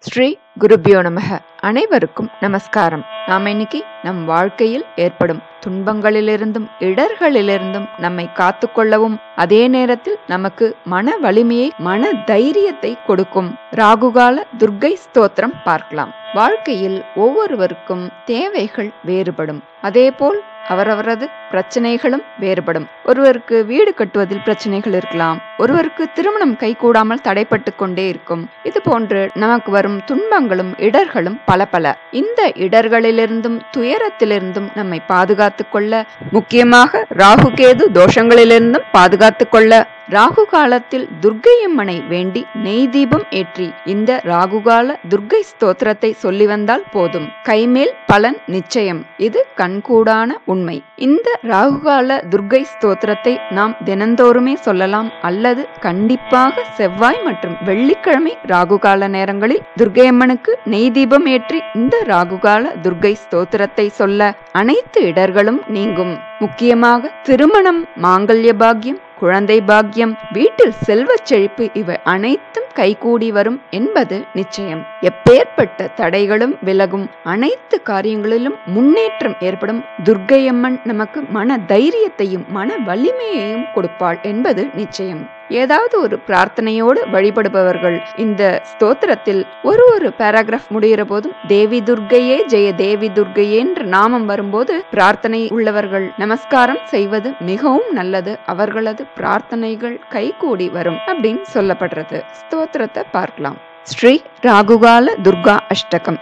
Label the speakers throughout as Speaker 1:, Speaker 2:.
Speaker 1: ஸ்ரீ குருபியோ நமக அனைவருக்கும் நமஸ்காரம் நாம இன்னைக்கு நம் வாழ்க்கையில் ஏற்படும் துன்பங்களிலிருந்தும் இடர்களிலிருந்தும் நம்மை காத்துக்கொள்ளவும் அதே நேரத்தில் நமக்கு மன வலிமையை மன தைரியத்தை கொடுக்கும் ராகுகால துர்க்கை ஸ்தோத்திரம் பார்க்கலாம் வாழ்க்கையில் ஒவ்வொருவருக்கும் தேவைகள் வேறுபடும் அதேபோல் அவரவரது பிரச்சனைகளும் வேறுபடும் ஒருவருக்கு வீடு கட்டுவதில் பிரச்சனைகள் இருக்கலாம் ஒருவருக்கு திருமணம் கைகூடாமல் தடைப்பட்டு கொண்டே இருக்கும் இது போன்று நமக்கு வரும் துன்பங்களும் இடர்களும் பல பல இந்த இடர்களிலிருந்தும் துயரத்திலிருந்தும் நம்மை பாதுகாத்துக் கொள்ள முக்கியமாக ராகுகேது தோஷங்களிலிருந்தும் பாதுகாத்துக் கொள்ள ராகு காலத்தில் துர்க்கையம்மனை வேண்டி நெய் தீபம் ஏற்றி இந்த ராகுகால துர்க்கை ஸ்தோத்திரத்தை சொல்லி வந்தால் போதும் கைமேல் பலன் நிச்சயம் இது கண்கூடான உண்மை இந்த ராகுகால துர்க்கை ஸ்தோத்திரத்தை நாம் தினந்தோறுமே சொல்லலாம் அல்லது கண்டிப்பாக செவ்வாய் மற்றும் வெள்ளிக்கிழமை ராகுகால நேரங்களில் துர்க்கையம்மனுக்கு நெய் தீபம் ஏற்றி இந்த ராகுகால துர்க்கை ஸ்தோத்திரத்தை சொல்ல அனைத்து இடர்களும் நீங்கும் முக்கியமாக திருமணம் மாங்கல்ய பாக்கியம் குழந்தை பாக்கியம் வீட்டில் செல்வச் செழிப்பு இவை அனைத்தும் கைகூடி வரும் என்பது நிச்சயம் எப்பேற்பட்ட தடைகளும் விலகும் அனைத்து காரியங்களிலும் முன்னேற்றம் ஏற்படும் துர்க்கையம்மன் நமக்கு மன தைரியத்தையும் மன வலிமையையும் கொடுப்பாள் என்பது நிச்சயம் ஏதாவது ஒரு பிரார்த்தனையோடு வழிபடுபவர்கள் இந்த ஸ்தோத்திரத்தில் ஒரு ஒரு பேராகிராஃப் முடிகிற போதும் தேவி துர்க்கையே ஜெய தேவி துர்க்கையே என்ற நாமம் வரும்போது பிரார்த்தனை உள்ளவர்கள் நமஸ்காரம் செய்வது மிகவும் நல்லது அவர்களது பிரார்த்தனைகள் கைகூடி வரும் அப்படின்னு சொல்லப்படுறது ஸ்தோத்திரத்தை பார்க்கலாம் ஸ்ரீ ராகுகால துர்கா அஷ்டகம்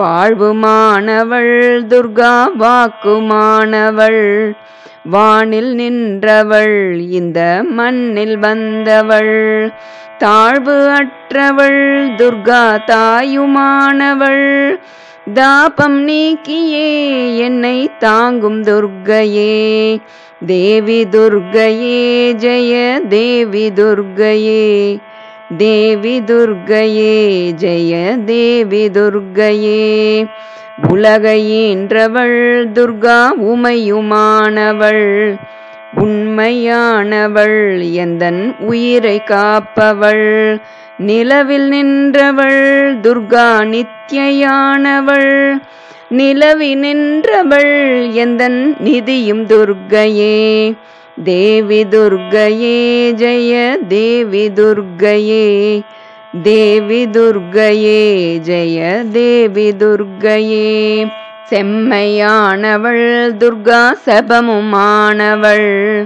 Speaker 1: வாழ்வுமானவள் துர்கா வாக்குமானவள் வானில் நின்றவள் இந்த மண்ணில் வந்தவள் தாழ்வு அற்றவள் துர்கா தாயுமானவள் தாபம் நீக்கியே என்னை தாங்கும் துர்க்கையே தேவி துர்க்கையே ஜெய தேவி துர்க்கையே தேவி துர்க்கையே ஜெய தேவி துர்க்கையே உலகையீன்றவள் துர்கா உமையுமானவள் உண்மையானவள் எந்தன் உயிரை காப்பவள் நிலவில் நின்றவள் துர்கா நித்யயானவள் நிலவி நின்றவள் எந்தன் நிதியும் துர்க்கையே தேவி துர்க்கையே ஜெய தேவி துர்க்கையே தேவி துர்க்கையே ஜெய தேவி துர்க்கையே செம்மையானவள் துர்கா சபமுமானவள்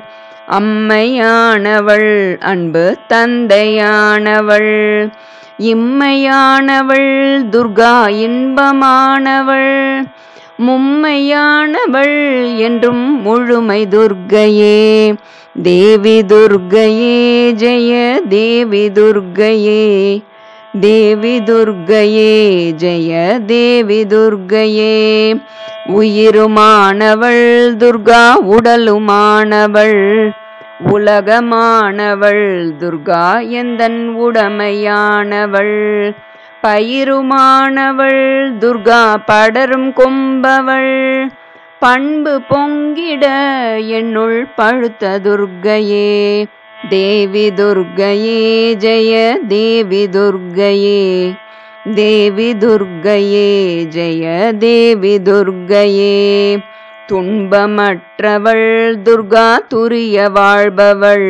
Speaker 1: அம்மையானவள் அன்பு தந்தையானவள் இம்மையானவள் துர்கா இன்பமானவள் மும்மையானவள் என்றும் முழுமை துர்க்கையே தேவி துர்க்கையே ஜெய தேவி துர்க்கையே தேவி துர்க்கையே ஜெய தேவி துர்க்கையே உயிருமானவள் துர்கா உடலுமானவள் உலகமானவள் துர்கா எந்தன் உடமையானவள் பயிருமானவள் துர்கா படரும் கொம்பவள் பண்பு பொங்கிட என்னுள் பழுத்த துர்க்கையே தேவி துர்க்கையே ஜெய தேவி துர்க்கையே தேவி துர்க்கையே ஜெய தேவி துர்க்கையே துன்பமற்றவள் துர்கா துரிய வாழ்பவள்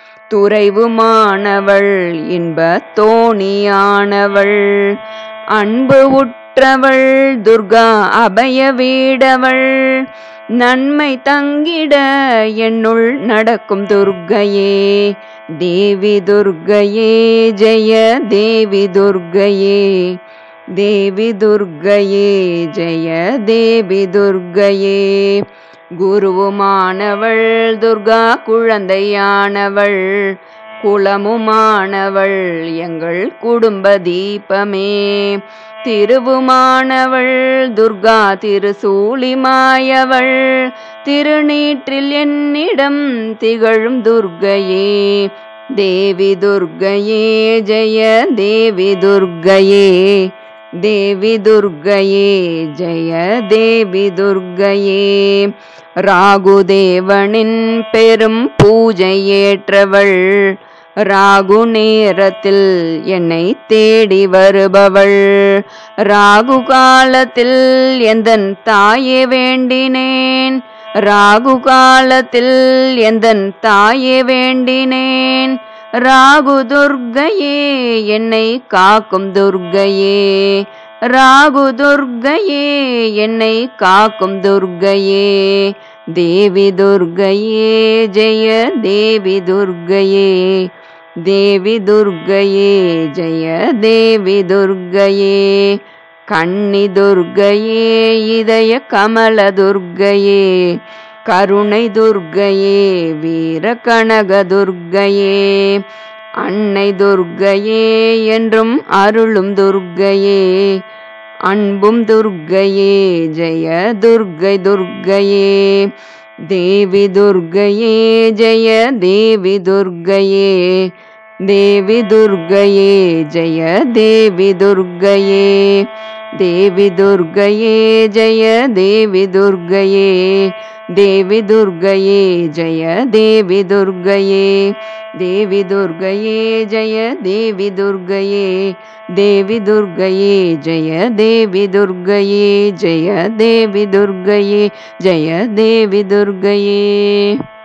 Speaker 1: துறைவுமானவள் இன்ப தோணியானவள் அன்பு உற்றவள் துர்கா அபய வீடவள் நன்மை தங்கிட என்னுள் நடக்கும் துர்க்கையே தேவி துர்க்கையே ஜெய தேவி துர்க்கையே தேவி துர்க்கையே ஜெய தேவி துர்க்கையே குருவுமானவள் துர்கா குழந்தையானவள் குலமுமானவள் எங்கள் குடும்ப தீபமே திருவுமானவள் துர்கா திருசூலிமாயவள் திருநீற்றில் என்னிடம் திகழும் துர்க்கையே தேவி துர்க்கையே ஜெய தேவி துர்க்கையே தேவி துர்க்கையே ஜெய தேவி துர்க்கையே ராகுதேவனின் பெரும் பூஜை ஏற்றவள் ராகு நேரத்தில் என்னை தேடி வருபவள் ராகு காலத்தில் எந்தன் தாயே வேண்டினேன் ராகு காலத்தில் எந்தன் தாயே வேண்டினேன் ராகு துர்க்கையே என்னை காக்கும் துர்க்கையே ராகு துர்க்கையே என்னை காக்கும் துர்க்கையே தேவி துர்க்கையே ஜெய தேவி துர்க்கையே தேவி துர்க்கையே ஜெய தேவி துர்க்கையே கண்ணி துர்க்கையே இதய கமல துர்க்கையே கருணை துர்க்கையே வீர கனக துர்க்கையே அன்னை துர்க்கையே என்றும் அருளும் துர்க்கையே அன்பும் துர்க்கையே ஜெய துர்க்கை துர்க்கையே தேவி துர்க்கையே ஜெய தேவி துர்க்கையே தேவி துர்க்கையே ஜெய தேவி துர்க்கையே தேவி துர்க்கையே ஜெய தேவி துர்க்கையே தேவி துர்க்கையே ஜெய தேவி துர்க்கையே தேவி துர்க்கையே ஜெய தேவி துர்க்கையே தேவி துர்க்கையே ஜெய தேவி துர்க்கையே ஜெய தேவி துர்க்கையே ஜெய தேவி துர்க்கையே